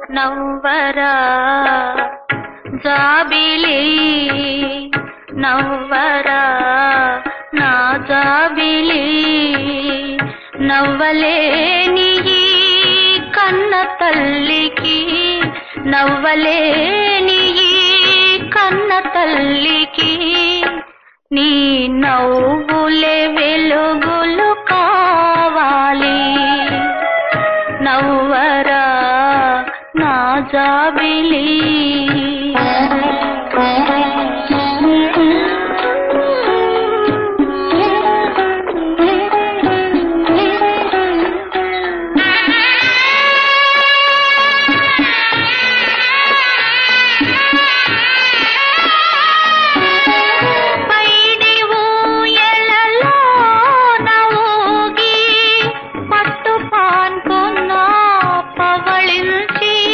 నవ్వరా జాబిలి నవ్వరా నా జాబిలి నవ్వలేని ఈ కన్న తల్లికి నవ్వలేని ఈ కన్న తల్లికి నీ నవ్వులే వెలుగులు కావాలి నవ్వరా నా జాబిలి పైడి ఊయలలో నవ్వుగి పట్టు పాన్పున్న పవళించి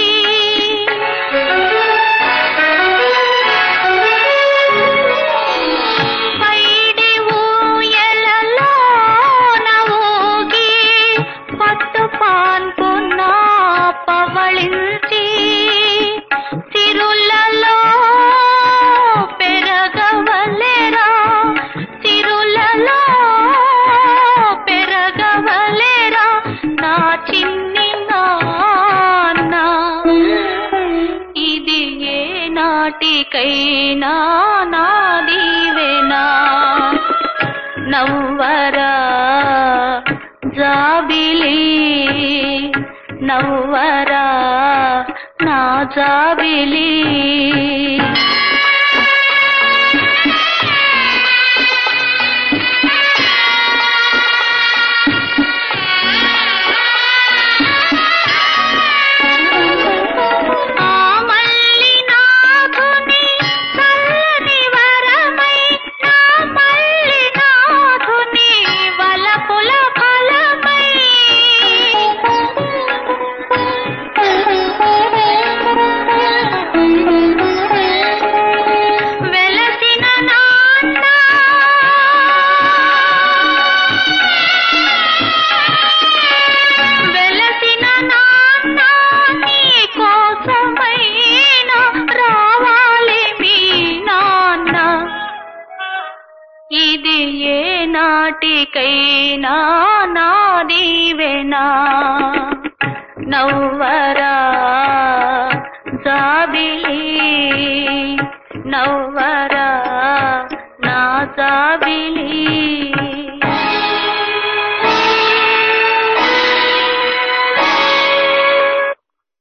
పైడి ఊయలలో నవ్వుగి పట్టు పాన్పున్న పవళించి తిరులలో పెరగవలెరా తిరులలో పెరగవలెరా నా చిన్ని నాన్న ఇది ఏ నాటికైనా నాదివేనా నవ్వరా జాబిలి నవ్వరా నా జాబిలి ఆ మల్లినాథుని చల్లని వరమై నా మల్లినాథుని వలపుల ఫలమై వెలసిన నాన్న వెలసిన నాన్న నీ కోసమైనా రావాలి మీ నాన్న ఇది ఏ నాటికైనా నాదీవెనా నవ్వరా జాబిలి నవ్వరా నా జాబిలి